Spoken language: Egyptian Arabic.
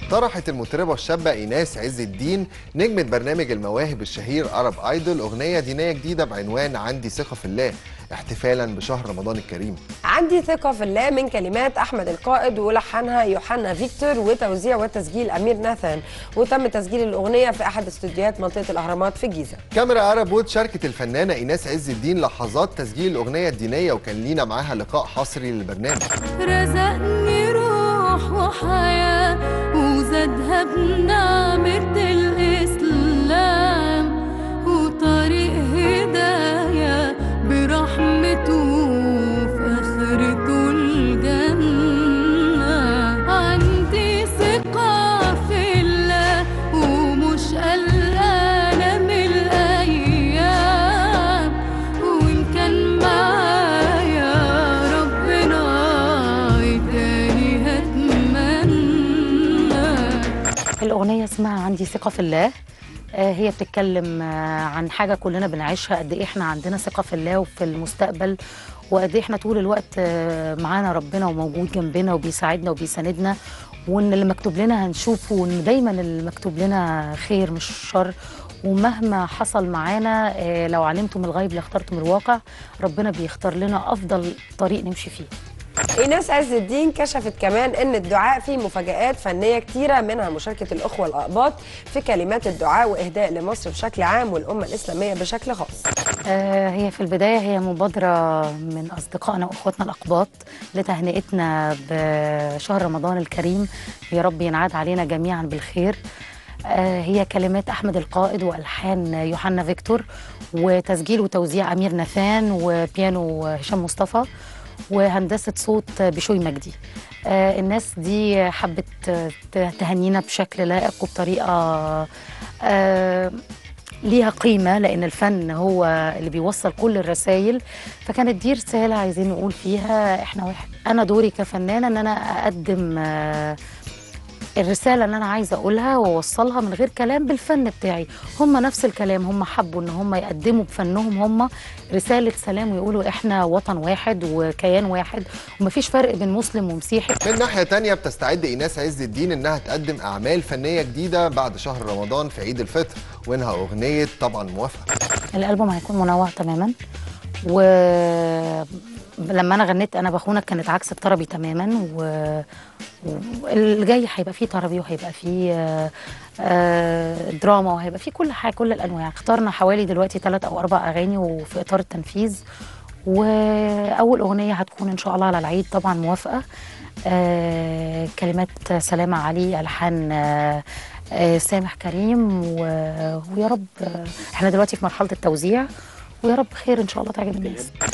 اقترحت المطربة الشابة إيناس عز الدين نجمة برنامج المواهب الشهير عرب ايدول أغنية دينية جديدة بعنوان عندي ثقة في الله احتفالا بشهر رمضان الكريم عندي ثقة في الله من كلمات أحمد القائد ولحنها يوحنا فيكتور وتوزيع وتسجيل أمير ناثان وتم تسجيل الأغنية في أحد استوديوهات منطقة الأهرامات في الجيزة كاميرا عرب وود شاركت الفنانة إيناس عز الدين لحظات تسجيل الأغنية الدينية وكان لينا معاها لقاء حصري للبرنامج رزقني روح وحياة وزادها بنعمة الإسلام وطريق هداية برحمته في آخرته الجنة عندي ثقة في الله ومش قلقانة من الأيام وإن كان معايا ربنا تاني هتمنى الأغنية اسمها عندي ثقة في الله آه، هي بتتكلم آه، عن حاجة كلنا بنعيشها قد إيه إحنا عندنا ثقة في الله وفي المستقبل وقد إيه إحنا طول الوقت آه، معانا ربنا وموجود جنبنا وبيساعدنا وبيساندنا وإن اللي مكتوب لنا هنشوفه وإن دايما اللي مكتوب لنا خير مش شر ومهما حصل معانا آه، لو علمتم الغيب لاخترتم الواقع ربنا بيختار لنا أفضل طريق نمشي فيه إيناس عز الدين كشفت كمان إن الدعاء فيه مفاجآت فنية كتيرة منها مشاركة الأخوة الأقباط في كلمات الدعاء وإهداء لمصر بشكل عام والأمة الإسلامية بشكل خاص آه، هي في البداية هي مبادرة من أصدقائنا وأخواتنا الأقباط لتهنئتنا بشهر رمضان الكريم يا رب ينعاد علينا جميعا بالخير آه، هي كلمات أحمد القائد وألحان يوحنا فيكتور وتسجيل وتوزيع أمير نثان وبيانو هشام مصطفى وهندسة صوت بشوي مجدي آه، الناس دي حبت ت- تهنينا بشكل لائق وبطريقة آه، ليها قيمة لأن الفن هو اللي بيوصل كل الرسائل فكانت دي رسالة عايزين نقول فيها إحنا واحد أنا دوري كفنانة إن أنا أقدم آه، الرسالة اللي أنا عايزة أقولها وأوصلها من غير كلام بالفن بتاعي هم نفس الكلام هم حبوا إن هم يقدموا بفنهم هم رسالة سلام ويقولوا إحنا وطن واحد وكيان واحد ومفيش فرق بين مسلم ومسيحي من ناحية تانية بتستعد إيناس عز الدين إنها تقدم أعمال فنية جديدة بعد شهر رمضان في عيد الفطر وإنها أغنية طبعا موافقة الالبوم هيكون منوع تماما و لما انا غنيت انا بخونك كانت عكس الطربي تماما و... واللي جاي هيبقى فيه طربي وهيبقى فيه آه، آه، دراما وهيبقى فيه كل حاجه كل الانواع اخترنا حوالي دلوقتي ثلاث او اربع اغاني وفي اطار التنفيذ واول اغنيه هتكون ان شاء الله على العيد طبعا موافقه آه، كلمات سلامه علي الحان آه، آه، سامح كريم و- ويا رب آه، احنا دلوقتي في مرحله التوزيع ويا رب خير ان شاء الله تعجب الناس